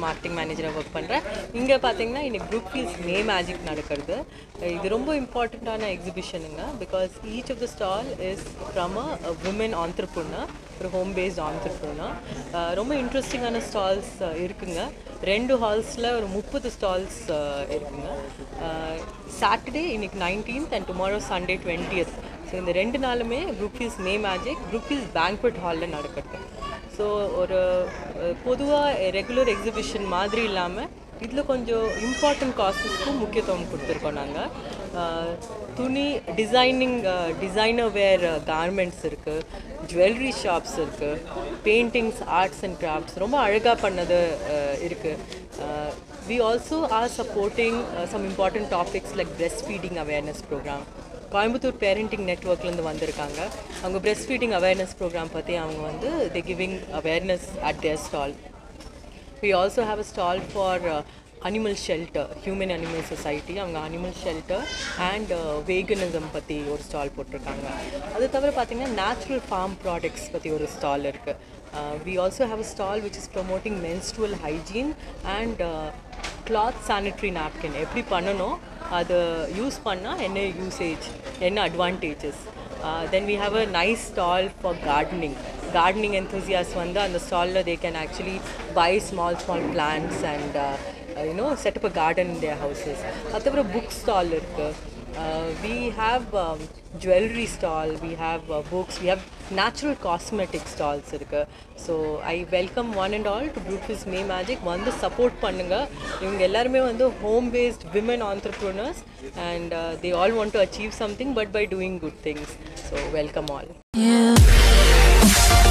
Marketing மேனேஜராக work பண்ணுறேன் இங்கே பார்த்தீங்கன்னா இன்னைக்கு குரூப் ஃபீல்ஸ் மே மேஜிக் நடக்கிறது இது ரொம்ப இம்பார்ட்டண்ட்டான எக்ஸிபிஷனுங்க because each of the stall is from a women entrepreneur ஒரு ஹோம் பேஸ்ட் ஆண்டர்புனர் ரொம்ப இன்ட்ரெஸ்டிங்கான ஸ்டால்ஸ் இருக்குங்க ரெண்டு ஹால்ஸில் ஒரு முப்பது ஸ்டால்ஸ் இருக்குங்க சாட்டர்டே இன்னைக்கு nineteenth and tomorrow Sunday twentieth so இந்த ரெண்டு நாளுமே குரூப் ஃபீஸ் மே மேஜிக் குரூப் ஃபீஸ் பேங்க்வெட் ஹாலில் நடக்கிறது ஸோ ஒரு பொதுவாக ரெகுலர் எக்ஸிபிஷன் மாதிரி இல்லாமல் இதில் கொஞ்சம் இம்பார்ட்டன்ட் காசஸ்க்கும் முக்கியத்துவம் கொடுத்துருக்கோம் நாங்கள் துணி டிசைனிங் டிசைனர் வேர் கார்மெண்ட்ஸ் இருக்குது ஜுவல்லரி ஷாப்ஸ் இருக்குது பெயிண்டிங்ஸ் ஆர்ட்ஸ் அண்ட் கிராஃப்ட்ஸ் ரொம்ப அழகாக பண்ணது இருக்குது we also are supporting some important topics like breast feeding awareness programme Coimbatore parenting நெட்ஒர்க்லேருந்து வந்திருக்காங்க அவங்க பிரெஸ்ட் ஃபீடிங் அவேர்னஸ் ப்ரோக்ராம் பற்றி அவங்க வந்து the giving awareness at their stall we also have a stall for animal shelter human animal society அவங்க animal shelter and veganism பற்றி ஒரு stall போட்டிருக்காங்க அது தவிர பார்த்தீங்கன்னா நேச்சுரல் ஃபார்ம் ப்ராடக்ட்ஸ் பற்றி ஒரு ஸ்டால் இருக்குது we also have a stall which is promoting menstrual hygiene and cloth sanitary napkin எப்படி பண்ணணும் அது யூஸ் பண்ணால் என்ன யூசேஜ் என்ன advantages then we have a nice stall for gardening gardening enthusiasts வந்து அந்த ஸ்டாலில் they can actually buy small small plants and you know set up a garden in their houses அது தவிர புக் ஸ்டால் இருக்குது we have jewellery stall we have books we have natural cosmetic stalls இருக்குது so I welcome one and all to proofies may magic வந்து support பண்ணுங்கள் இவங்க எல்லாருமே வந்து home based women entrepreneurs and they all want to achieve something but by doing good things so welcome all you.